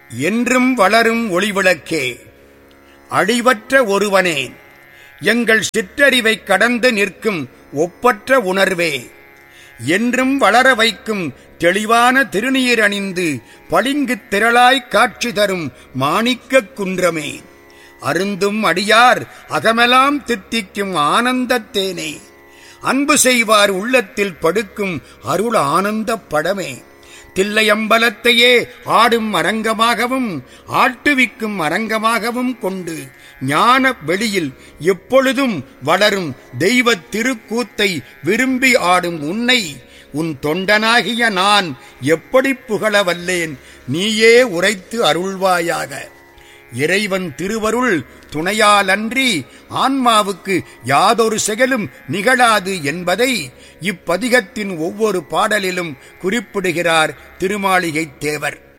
என்றும் வளரும் ஒளிவிளக்கே அழிவற்ற ஒருவனே எங்கள் சிற்றறிவைக் கடந்து நிற்கும் ஒப்பற்ற உணர்வே என்றும் வளர வைக்கும் தெளிவான திருநீர் அணிந்து பளிங்குத் திரளாய்க் காட்சி தரும் மாணிக்கக் குன்றமே அருந்தும் அடியார் அகமெலாம் தித்திக்கும் ஆனந்தத் தேனே அன்பு செய்வார் உள்ளத்தில் படுக்கும் அருள் ஆனந்தப் படமே தில்லையம்பலத்தையே ஆடும் அரங்கமாகவும் ஆட்டுவிக்கும் அரங்கமாகவும் கொண்டு ஞான வெளியில் எப்பொழுதும் வளரும் தெய்வத் திருக்கூத்தை விரும்பி ஆடும் உன்னை உன் தொண்டனாகிய நான் எப்படி புகழ வல்லேன் நீயே உரைத்து அருள்வாயாக இறைவன் திருவருள் துணையாலன்றி ஆன்மாவுக்கு யாதொரு செயலும் நிகழாது என்பதை இப்பதிகத்தின் ஒவ்வொரு பாடலிலும் குறிப்பிடுகிறார் திருமாளிகைத் தேவர்